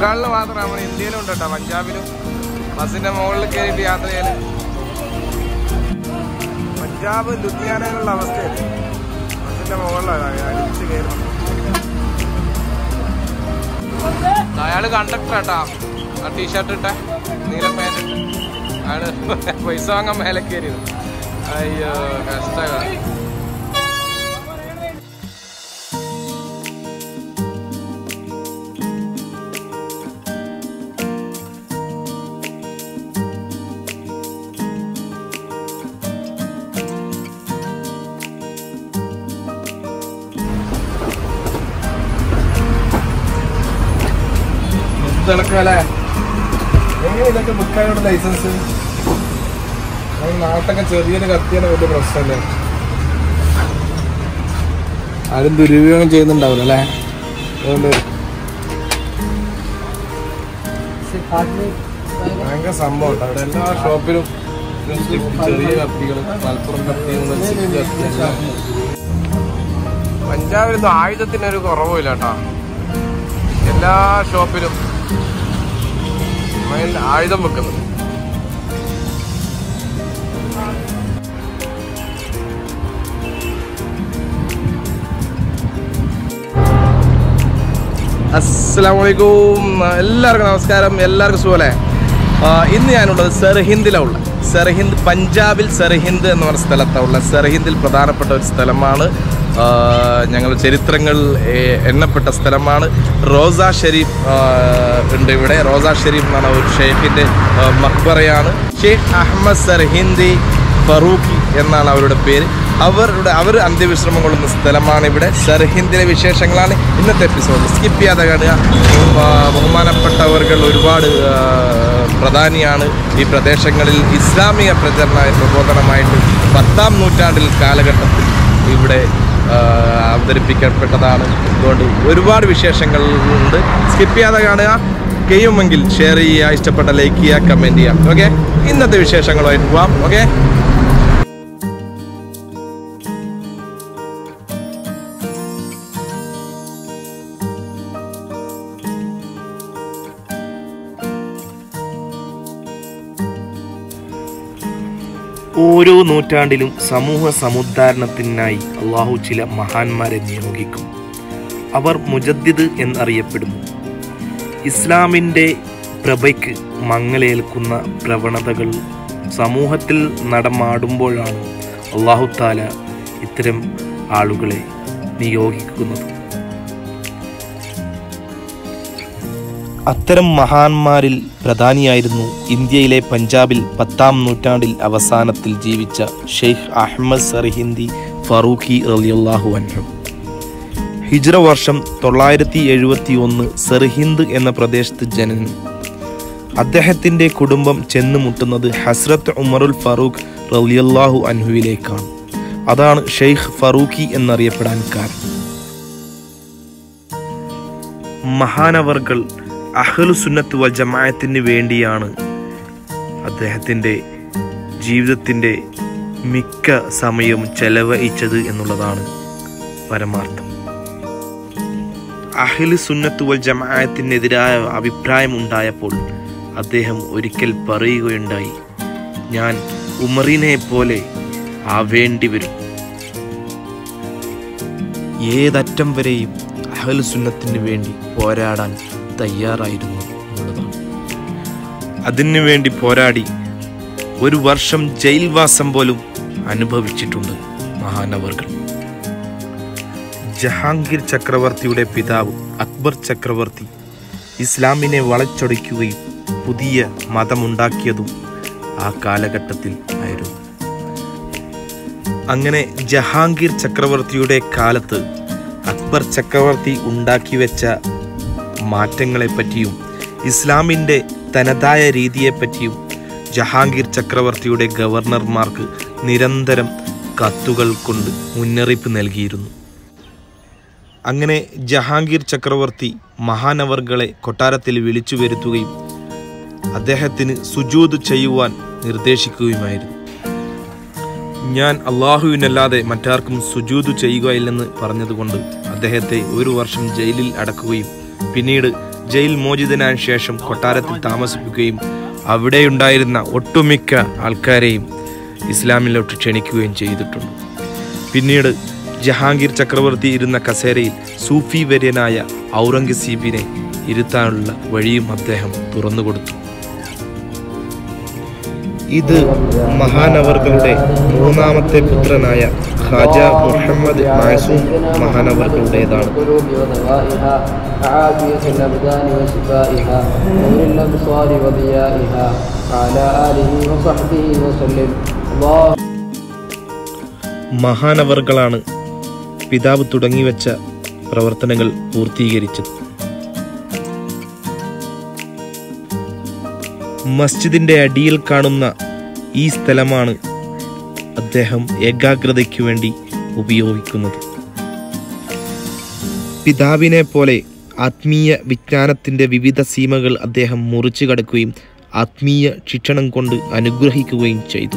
ബംഗാളിൽ മാത്രം നമ്മുടെ ഇന്ത്യയിലും ഉണ്ട് കേട്ടോ പഞ്ചാബിലും ബസ്സിന്റെ മുകളിൽ കയറിയിട്ട് യാത്ര ചെയ്യല് പഞ്ചാബ് ലുധിയാനയിലുള്ള അവസ്ഥയല്ലേ ബസ്സിന്റെ മുകളിലാണ് അടിച്ച് കയറും അയാള് കണ്ടക്ടർ കേട്ടാ ആ ടീഷർട്ട് ഇട്ടെ നീല പാൻറ് അയാള് പൈസ വാങ്ങാൻ മേലെ കയറിയത് അയ്യോ കഷ്ടമാണ് തിളക്കല്ലേ എങ്ങനെ ഇതൊക്കെ ബുക്കാനുള്ള ലൈസൻസ് നമ്മുടെ നാട്ടൊക്കെ ചെറിയൊരു കത്തിയാണ് വലിയ പ്രശ്നമല്ലേ ആരും ദുരുപയോഗം ചെയ്യുന്നുണ്ടാവില്ല അല്ലേ അതുകൊണ്ട് ഭയങ്കര സംഭവം ഉണ്ട് അവിടെ എല്ലാ ഷോപ്പിലും ഒരു stick ചെറിയ കത്തികൾ മലപ്പുറം കത്തി മുതൽ stick കത്തി എല്ലാം. പഞ്ചാബിലൊന്നും ആയുധത്തിനൊരു കുറവുമില്ല കേട്ടോ എല്ലാ ഷോപ്പിലും മയിൽ ആയുധം വെക്കുന്നത് അസ്സാം വലൈക്കും എല്ലാവർക്കും നമസ്കാരം എല്ലാവർക്കും സുഖമല്ലേ ആ, ഇന്ന് ഞാനുള്ളത് സെർഹിന്ദിലാണ് ഉള്ളത് സെർഹിന്ദ് പഞ്ചാബിൽ സെർഹിന്ദ് എന്ന് പറഞ്ഞ സ്ഥലത്താണ് ഉള്ളത് സെർഹിന്ദിൽ പ്രധാനപ്പെട്ട ഒരു സ്ഥലമാണ് ആ, ഞങ്ങൾ ചരിത്രങ്ങൾ ഏ, എണ്ണപ്പെട്ട സ്ഥലമാണ് റോസ ഷെരീഫ് ആ, ഉണ്ട് ഇവിടെ റോസ ഷെരീഫ് എന്നാണ് ഒരു ഷെയ്ഖിൻ്റെ മക്ബറയാണ് ഷെയ്ഖ് അഹമ്മദ് സെർഹിന്ദി ഫറൂഖി എന്നാണ് അവരുടെ പേര് അവരുടെ അവർ അന്ത്യവിശ്രമം കൊള്ളുന്ന സ്ഥലമാണ് ഇവിടെ സർഹിന്ദിലെ വിശേഷങ്ങളാണ് ഇന്നത്തെ എപ്പിസോഡ് സ്കിപ്പ് ചെയ്യാതെ കാണുക ആ, ബഹുമാനപ്പെട്ടവർകൾ ഒരുപാട് ആ, പ്രധാനിയാണ് ഈ പ്രദേശങ്ങളിൽ ഇസ്ലാമിക പ്രചരണ പ്രബോധനമായിട്ട് പത്താം നൂറ്റാണ്ടിൽ കാലഘട്ടത്തിൽ ഇവിടെ ആ, അവതരിപ്പിക്കപ്പെട്ടതാണ് അതുകൊണ്ട് ഒരുപാട് വിശേഷങ്ങൾ ഉണ്ട് സ്കിപ്പ് ചെയ്യാതെ കാണുക കഴിയുമെങ്കിൽ ഷെയർ ചെയ്യുക ഇഷ്ടപ്പെട്ട ലൈക്ക് ചെയ്യുക കമൻറ്റ് ചെയ്യുക ഓക്കെ ഇന്നത്തെ വിശേഷങ്ങളുമായിട്ട് പോവാം ഓക്കെ ഓരോ നൂറ്റാണ്ടിലും സമൂഹ സമുദ്ധാരണത്തിനായി അള്ളാഹു ചില മഹാന്മാരെ നിയോഗിക്കും അവർ മുജദ്ദിദ് എന്നറിയപ്പെടുന്നു ഇസ്ലാമിൻ്റെ പ്രഭയ്ക്ക് മങ്ങലേൽക്കുന്ന പ്രവണതകൾ സമൂഹത്തിൽ നടമാടുമ്പോഴാണ് അള്ളാഹു താല ഇത്തരം ആളുകളെ നിയോഗിക്കുന്നത് അത്തരം മഹാന്മാരിൽ പ്രധാനിയായിരുന്നു ഇന്ത്യയിലെ പഞ്ചാബിൽ പത്താം നൂറ്റാണ്ടിൽ അവസാനത്തിൽ ജീവിച്ച ഷെയ്ഖ് അഹമ്മദ് സർഹിന്ദി ഫറൂഖി റലിയല്ലാഹു അൻഹു ഹിജ്റ വർഷം തൊള്ളായിരത്തി എഴുപത്തി ഒന്ന് സെർഹിന്ദ് എന്ന പ്രദേശത്ത് ജനനം അദ്ദേഹത്തിന്റെ കുടുംബം ചെന്നുമുട്ടുന്നത് ഹസ്രത്ത് ഉമറുൽ ഫറൂഖ് റലിയല്ലാഹു അൻഹുവിലേക്കാണ് അതാണ് ഷെയ്ഖ് ഫറൂഖി എന്നറിയപ്പെടാൻ കാരണം മഹാനവർകൾ അഹ്ലു സുന്നത്ത് വൽ ജമാഅത്തിന് വേണ്ടിയാണ് അദ്ദേഹത്തിൻ്റെ ജീവിതത്തിൻ്റെ മിക്ക സമയവും ചെലവഴിച്ചത് എന്നുള്ളതാണ് പരമാർത്ഥം അഹ്ലു സുന്നത്ത് വൽ ജമാഅത്തിനെതിരായ അഭിപ്രായം ഉണ്ടായപ്പോൾ അദ്ദേഹം ഒരിക്കൽ പറയുകയുണ്ടായി ഞാൻ ഉമറിനെ പോലെ ആവേണ്ടി വരും ഏതറ്റം വരെയും അഹ്ലു സുന്നത്തിന് വേണ്ടി പോരാടാൻ തയ്യാറായിരുന്നു എന്നുള്ളതാണ് അതിനു വേണ്ടി പോരാടി ഒരു വർഷം ജയിൽവാസം പോലും അനുഭവിച്ചിട്ടുണ്ട് മഹാനവർകൾ ജഹാംഗീർ ചക്രവർത്തിയുടെ പിതാവ് അക്ബർ ചക്രവർത്തി ഇസ്ലാമിനെ വളച്ചൊടിക്കുകയും പുതിയ മതമുണ്ടാക്കിയതും ആ കാലഘട്ടത്തിൽ ആയിരുന്നു അങ്ങനെ ജഹാംഗീർ ചക്രവർത്തിയുടെ കാലത്ത് അക്ബർ ചക്രവർത്തി ഉണ്ടാക്കി വെച്ച മാറ്റങ്ങളെപ്പറ്റിയും ഇസ്ലാമിൻ്റെ തനതായ രീതിയെപ്പറ്റിയും ജഹാംഗീർ ചക്രവർത്തിയുടെ ഗവർണർമാർക്ക് നിരന്തരം കത്തുകൾ കൊണ്ട് മുന്നറിയിപ്പ് നൽകിയിരുന്നു അങ്ങനെ ജഹാംഗീർ ചക്രവർത്തി മഹാനവർകളെ കൊട്ടാരത്തിൽ വിളിച്ചു വരുത്തുകയും അദ്ദേഹത്തിന് സുജൂത് ചെയ്യുവാൻ നിർദ്ദേശിക്കുകയുമായിരുന്നു ഞാൻ അള്ളാഹുവിനല്ലാതെ മറ്റാർക്കും സുജൂത് ചെയ്യുകയില്ലെന്ന് പറഞ്ഞതുകൊണ്ട് അദ്ദേഹത്തെ ഒരു വർഷം ജയിലിൽ അടക്കുകയും പിന്നീട് ജയിൽ മോചിതനായ ശേഷം കൊട്ടാരത്തിൽ താമസിപ്പിക്കുകയും അവിടെയുണ്ടായിരുന്ന ഒട്ടുമിക്ക ആൾക്കാരെയും ഇസ്ലാമിലോട്ട് ക്ഷണിക്കുകയും ചെയ്തിട്ടുണ്ട് പിന്നീട് ജഹാംഗീർ ചക്രവർത്തി ഇരുന്ന കസേരയിൽ സൂഫി വര്യനായ ഔറംഗസീബിനെ ഇരുത്താനുള്ള വഴിയും അദ്ദേഹം തുറന്നുകൊടുത്തു ഇത് മഹാനവർകളുടെ മൂന്നാമത്തെ പുത്രനായ ഖാജ മുഹമ്മദ് മാസൂം മഹാനവർകളുടേതാണ് القلوب وضوائها وعافية الأبدان وشفائها ونور الأبصار وضيائها وعلى آله وصحبه وسلم الله മഹാനവർകളാണ് പിതാവ് തുടങ്ങിവെച്ച പ്രവർത്തനങ്ങൾ പൂർത്തീകരിച്ചത് മസ്ജിദിന്റെ അടിയിൽ കാണുന്ന ഈ സ്ഥലമാണ് അദ്ദേഹം ഏകാഗ്രതയ്ക്ക് വേണ്ടി ഉപയോഗിക്കുന്നത് പിതാവിനെ പോലെ ആത്മീയ വിജ്ഞാനത്തിന്റെ വിവിധ സീമകൾ അദ്ദേഹം മുറിച്ചു കടക്കുകയും ആത്മീയ ശിക്ഷണം കൊണ്ട് അനുഗ്രഹിക്കുകയും ചെയ്തു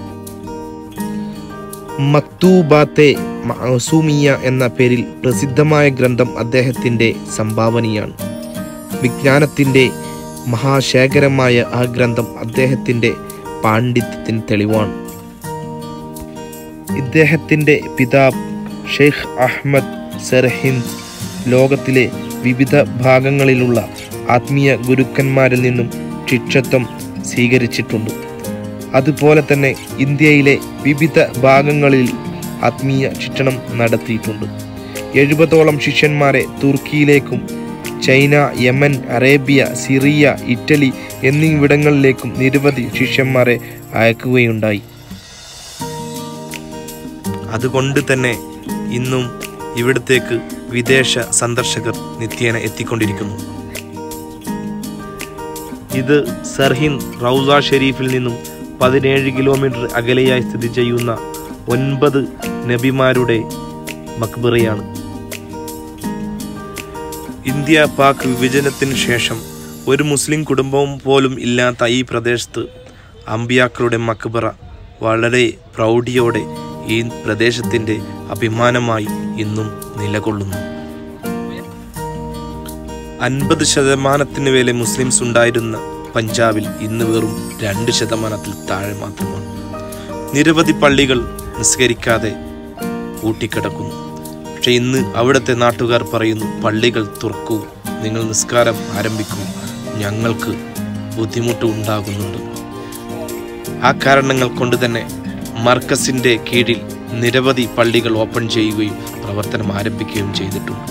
മക്തൂബാത്തെ മഅസൂമിയ എന്ന പേരിൽ പ്രസിദ്ധമായ ഗ്രന്ഥം അദ്ദേഹത്തിൻ്റെ സംഭാവനയാണ് വിജ്ഞാനത്തിൻ്റെ മഹാശേഖരമായ ആ ഗ്രന്ഥം അദ്ദേഹത്തിൻ്റെ പാണ്ഡിത്യത്തിന് തെളിവാണ് ഇദ്ദേഹത്തിൻ്റെ പിതാവ് ഷെയ്ഖ് അഹ്മദ് സെർഹിന്ദ് ലോകത്തിലെ വിവിധ ഭാഗങ്ങളിലുള്ള ആത്മീയ ഗുരുക്കന്മാരിൽ നിന്നും ശിക്ഷത്വം സ്വീകരിച്ചിട്ടുണ്ട് അതുപോലെ തന്നെ ഇന്ത്യയിലെ വിവിധ ഭാഗങ്ങളിൽ ആത്മീയ ശിക്ഷണം നടത്തിയിട്ടുണ്ട് എഴുപതോളം ശിഷ്യന്മാരെ തുർക്കിയിലേക്കും China Yemen Arabia Syria Italy എന്നിവിടങ്ങളിലേക്കും നിരവധി ശിഷ്യന്മാരെ അയക്കുകയുണ്ടായി അതുകൊണ്ട് തന്നെ ഇന്നും ഇവിടത്തേക്ക് വിദേശ സന്ദർശകർ നിത്യേന എത്തിക്കൊണ്ടിരിക്കുന്നു ഇത് സർഹിന്ദ് റൗസ ഷെരീഫിൽ നിന്നും പതിനേഴ് കിലോമീറ്റർ അകലെയായി സ്ഥിതി ചെയ്യുന്ന ഒൻപത് നബിമാരുടെ മക്ബറയാണ് ഇന്ത്യ പാക് വിഭജനത്തിന് ശേഷം ഒരു മുസ്ലിം കുടുംബവും പോലും ഇല്ലാത്ത ഈ പ്രദേശത്ത് അമ്പിയാക്കളുടെ മക്ബറ വളരെ പ്രൗഢിയോടെ ഈ പ്രദേശത്തിൻ്റെ അഭിമാനമായി ഇന്നും നിലകൊള്ളുന്നു അൻപത് ശതമാനത്തിന് മേലെ മുസ്ലിംസ് ഉണ്ടായിരുന്ന പഞ്ചാബിൽ ഇന്ന് വെറും രണ്ട് ശതമാനത്തിൽ താഴെ മാത്രമാണ് നിരവധി പള്ളികൾ നിസ്കരിക്കാതെ പൂട്ടിക്കിടക്കുന്നു പക്ഷെ ഇന്ന് അവിടുത്തെ നാട്ടുകാർ പറയുന്നു പള്ളികൾ തുറക്കൂ നിങ്ങൾ നിസ്കാരം ആരംഭിക്കൂ ഞങ്ങൾക്ക് ബുദ്ധിമുട്ട് ഉണ്ടാകുന്നുണ്ട് ആ കാരണങ്ങൾ കൊണ്ട് തന്നെ മർക്കസിന്റെ കീഴിൽ നിരവധി പള്ളികൾ ഓപ്പൺ ചെയ്യുകയും പ്രവർത്തനം ആരംഭിക്കുകയും ചെയ്തിട്ടുണ്ട്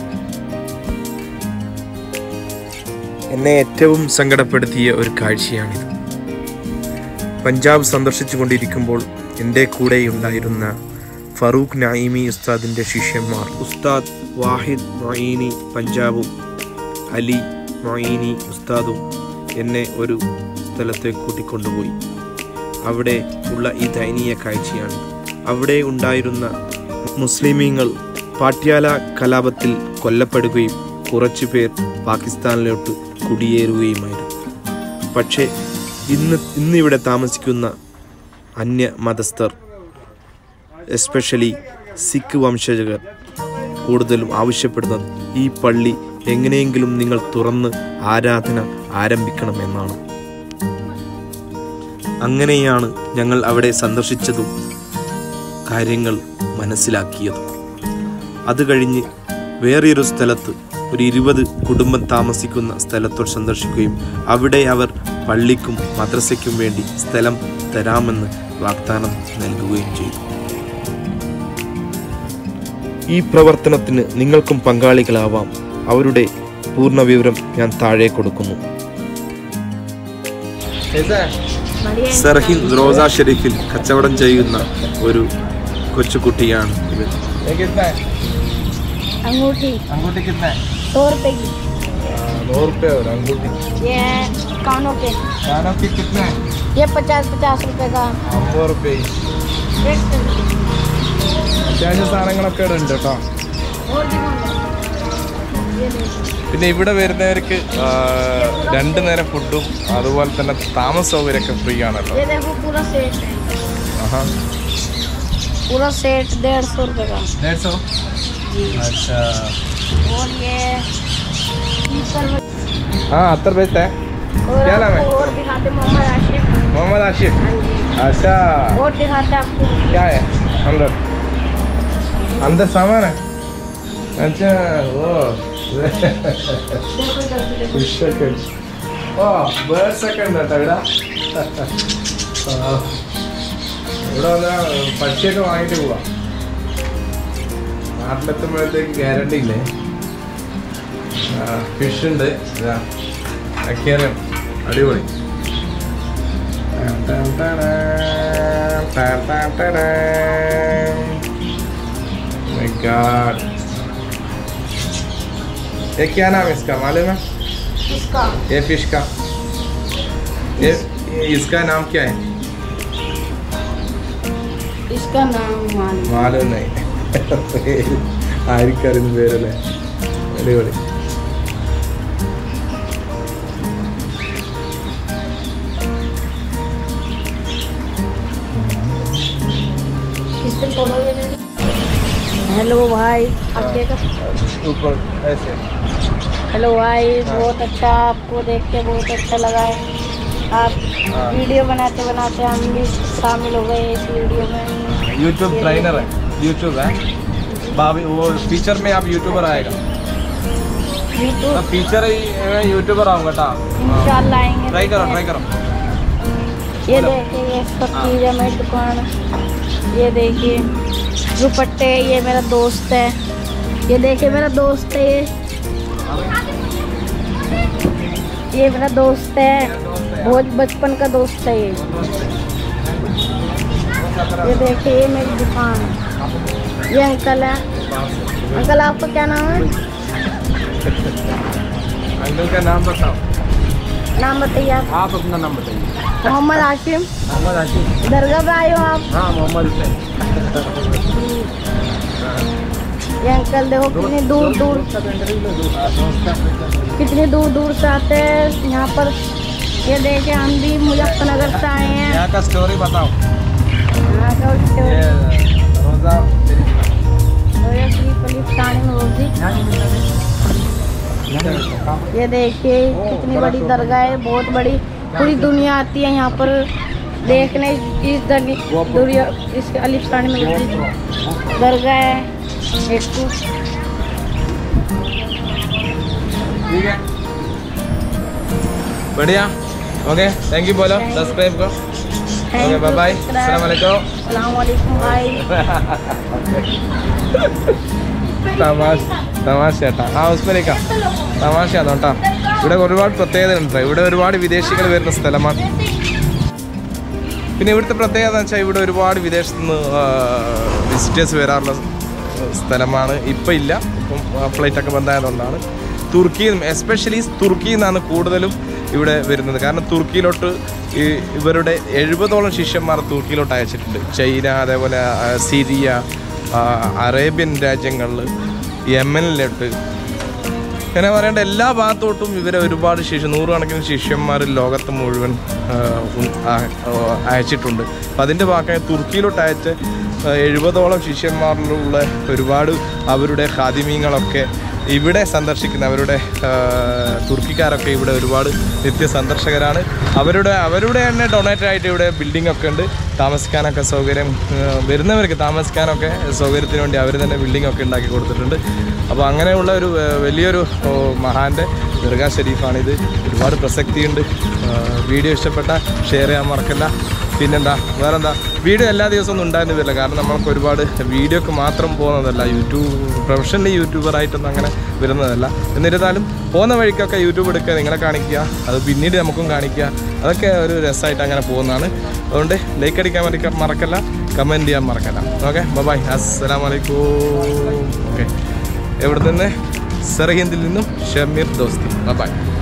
എന്നെ ഏറ്റവും സങ്കടപ്പെടുത്തിയ ഒരു കാഴ്ചയാണിത് പഞ്ചാബ് സന്ദർശിച്ചു കൊണ്ടിരിക്കുമ്പോൾ എൻ്റെ കൂടെ ഉണ്ടായിരുന്ന ഫറൂഖ് നഈമി ഉസ്താദിൻ്റെ ശിഷ്യന്മാർ ഉസ്താദ് വാഹിദ് മൊയ്നി പഞ്ചാബും അലി മൊയ്നി ഉസ്താദും എന്നെ ഒരു സ്ഥലത്തേക്ക് കൂട്ടിക്കൊണ്ടുപോയി അവിടെ ഉള്ള ഈ ദയനീയ കാഴ്ചയാണ് അവിടെ ഉണ്ടായിരുന്ന മുസ്ലിമീങ്ങൾ പാട്യാല കലാപത്തിൽ കൊല്ലപ്പെടുകയും കുറച്ചു പേർ പാകിസ്ഥാനിലോട്ട് കുടിയേറുകയുമായിരുന്നു പക്ഷേ ഇന്ന് ഇന്നിവിടെ താമസിക്കുന്ന അന്യ മതസ്ഥർ എസ്പെഷ്യലി സിഖ് വംശജകർ കൂടുതലും ആവശ്യപ്പെടുന്നത് ഈ പള്ളി എങ്ങനെയെങ്കിലും നിങ്ങൾ തുറന്ന് ആരാധന ആരംഭിക്കണമെന്നാണ് അങ്ങനെയാണ് ഞങ്ങൾ അവിടെ സന്ദർശിച്ചതും കാര്യങ്ങൾ മനസ്സിലാക്കിയതും അത് കഴിഞ്ഞ് വേറെയൊരു സ്ഥലത്ത് ഒരു ഇരുപത് കുടുംബം താമസിക്കുന്ന സ്ഥലത്തോട് സന്ദർശിക്കുകയും അവിടെ അവർ പള്ളിക്കും മദ്രസയ്ക്കും വേണ്ടി സ്ഥലം തരാമെന്ന് വാഗ്ദാനം നൽകുകയും ചെയ്തു ഈ പ്രവർത്തനത്തിന് നിങ്ങൾക്കും പങ്കാളികളാവാം അവരുടെ പൂർണ്ണ വിവരം ഞാൻ താഴെ കൊടുക്കുന്നു സർഹിന്ദ് റോസ ഷെരീഫിൽ കച്ചവടം ചെയ്യുന്ന ഒരു കൊച്ചുകുട്ടിയാണ് ഇവൻ अंगूठी अंगूठी कितना है सौ रुपए की नौ रुपये और अंगूठी ये कानों के कानों की कितना है ये पचास पचास रुपए का അമ്പത് റുപ്യ एक सौ रुपए। അത്യാവശ്യം സാധനങ്ങളൊക്കെ ഇവിടെ ഉണ്ട് കേട്ടോ और दिखाऊंगा ये देखो പിന്നെ ഇവിടെ വരുന്നവർക്ക് ആ, രണ്ട് നേരം ഫുഡും അതുപോലെ തന്നെ താമസ സൗകര്യമൊക്കെ ഫ്രീ ആണ് കേട്ടോ ये देखो पूरा सेट है ആഹാ पूरा सेट डेढ़ सौ रुपए का डेढ़ सौ जी अच्छा और ये स्लीपर हाँ अत्तर बेचता है और क्या नाम है? आपको और दिखाते मोहम्मद आशिफ मोहम्मद आशिफ हाँ जी अच्छा और दिखाते आपको क्या है अंदर अंदर सामान है अच्छा वो देखो इधर से देखो സെക്കൻഡ് ഓ ബേർഡ് സെക്കൻഡ് കേട്ടോ ഇവിടെ ആ. ഇവിടെ വന്നാൽ പശയൊക്കെ വാങ്ങിയിട്ട് പോവാം നാട്ടിലെത്തുമ്പോഴത്തേക്ക് ഗ്യാരണ്ടി ഇല്ലേ ഫിഷ് ഉണ്ട് ഇതാ അക്വേറിയം അടിപൊളി ടാൻ ടാൻ ടാൻ, ടാൻ ടാൻ ടാൻ. My God. ये क्या नाम है इसका मालूम है इसका ये फिश का ये ये- इसका नाम क्या है इसका नाम मान മാലം नहीं ആർക്കറിയുന്ന പേരല്ലേ അടിപൊളി किस पे फोटो ले लेंगे हेलो भाई आप देखो ऊपर ऐसे हेलो भाई हाँ। बहुत अच्छा आपको देख के बहुत अच्छा लगा है आप हाँ। वीडियो बनाते बनाते हम भी शामिल हो गए इस वीडियो में यूट्यूब ये ट्रेनर है यूट्यूब है भाभी वो फीचर में आप यूट्यूबर आएगा यूट्यूब फीचर ही यूट्यूबर आऊँगा टा इंशाल्लाह आएंगे ट्राई करो ट्राई करो ये बोलो। देखिए ये सब हाँ। चीज़ है मेरी दुकान ये देखिए दुपट्टे ये मेरा दोस्त है ये देखिए मेरा दोस्त है ये ये मेरा दोस्त है बहुत बचपन का दोस्त है ये ये देखिए ये मेरी दुकान है ये अंकल है अंकल आपका क्या नाम है अंकल का नाम बताओ नाम बताइए आप आप अपना नाम बताइए मोहम्मद आशिम मोहम्मद आशिफ दरगाह पे आए हो आप हाँ मोहम्मद हुसैन ये अंकल देखो कितनी दूर दूर कितनी दूर दूर से आते हैं यहाँ पर ये देखे हम भी मुजफ्फरनगर से आए हैं यहाँ का स्टोरी बताओ यहाँ का उसके ये रोजा रोया शरीफ अली थाने में रोजी ये देखिए कितनी बड़ी दरगाह है बहुत बड़ी पूरी दुनिया आती है यहाँ पर देखने इस दरगी- दुनिया इस अलिफ थाने में रोजी दरगाह है एक तो ठीक है बढ़िया ओके थैंक यू बोलो सब्सक्राइब करो ओके बाय बाय अस्सलाम वालेकुम सलामकुम भाई തമാശ തമാശ ചേട്ടാ ആ ഉസ്മലിക്ക തമാശയാണ് കേട്ടോ ഇവിടെ ഒരുപാട് പ്രത്യേകത ഉണ്ട് ഇവിടെ ഒരുപാട് വിദേശികൾ വരുന്ന സ്ഥലമാണ് പിന്നെ ഇവിടുത്തെ പ്രത്യേകത എന്ന് വെച്ചാൽ ഇവിടെ ഒരുപാട് വിദേശത്തു നിന്ന് വിസിറ്റേഴ്സ് വരാറുള്ള സ്ഥലമാണ് ഇപ്പം ഇല്ല ഇപ്പം ഫ്ലൈറ്റൊക്കെ ബന്ധമായതുകൊണ്ടാണ് തുർക്കിയിൽ എസ്പെഷ്യലി തുർക്കിയിൽ നിന്നാണ് കൂടുതലും ഇവിടെ വരുന്നത് കാരണം തുർക്കിയിലോട്ട് ഈ ഇവരുടെ എഴുപതോളം ശിഷ്യന്മാർ തുർക്കിയിലോട്ട് അയച്ചിട്ടുണ്ട് ചൈന അതേപോലെ ആ, സിരിയ ആ, അറേബ്യൻ രാജ്യങ്ങളിൽ യമനിലോട്ട് അങ്ങനെ പറയേണ്ട എല്ലാ ഭാഗത്തോട്ടും ഇവരെ ഒരുപാട് ശിഷ്യ നൂറുകണക്കിന് ശിഷ്യന്മാർ ലോകത്ത് മുഴുവൻ ആ, ഉം, ആ, ആ, അയച്ചിട്ടുണ്ട് അപ്പം അതിൻ്റെ ഭാഗമായി തുർക്കിയിലോട്ട് അയച്ച ആ, എഴുപതോളം ശിഷ്യന്മാരിലുള്ള ഒരുപാട് അവരുടെ ഖാദിമീങ്ങളൊക്കെ ഇവിടെ സന്ദർശിക്കുന്ന അവരുടെ ആ, തുർക്കിക്കാരൊക്കെ ഇവിടെ ഒരുപാട് നിത്യ സന്ദർശകരാണ് അവരുടെ അവരുടെ തന്നെ ഡൊണേറ്റ് ആയിട്ട് ഇവിടെ ബിൽഡിംഗ് ഒക്കെ ഉണ്ട് താമസിക്കാനൊക്കെ സൗകര്യം ആ, വരുന്നവർക്ക് താമസിക്കാനൊക്കെ സൗകര്യത്തിന് വേണ്ടി അവർ തന്നെ ബിൽഡിംഗ് ഒക്കെ ഉണ്ടാക്കി കൊടുത്തിട്ടുണ്ട് അപ്പോൾ അങ്ങനെയുള്ള ഒരു ആ, വലിയൊരു ഓ, മഹാൻ്റെ ദർഗാ ഷരീഫാണിത് ഒരുപാട് പ്രസക്തിയുണ്ട് ആ, വീഡിയോ ഇഷ്ടപ്പെട്ട ഷെയർ ചെയ്യാൻ മറക്കല്ല പിന്നെന്താ വേറെന്താ വീഡിയോ എല്ലാ ദിവസവും ഒന്നും ഉണ്ടായിരുന്നു വരില്ല കാരണം നമ്മൾക്ക് ഒരുപാട് വീഡിയോക്ക് മാത്രം പോകുന്നതല്ല യൂട്യൂബ് പ്രൊഫഷണലി യൂട്യൂബറായിട്ടൊന്നും അങ്ങനെ വരുന്നതല്ല എന്നിരുന്നാലും പോകുന്ന വഴിക്കൊക്കെ യൂട്യൂബ് എടുക്കുക നിങ്ങളെ കാണിക്കുക അത് പിന്നീട് നമുക്കും കാണിക്കുക അതൊക്കെ ഒരു രസമായിട്ട് അങ്ങനെ പോകുന്നതാണ് അതുകൊണ്ട് ലൈക്ക് അടിക്കാൻ മറക്ക മറക്കല്ല കമൻറ്റ് ചെയ്യാൻ മറക്കല്ല ഓക്കെ ബൈ അസ്സലാമലൈക്കും ഓക്കെ എവിടെ നിന്ന് സെറഹിന്ദിൽ നിന്നും ഷമീർ ദോസ്തി ബൈ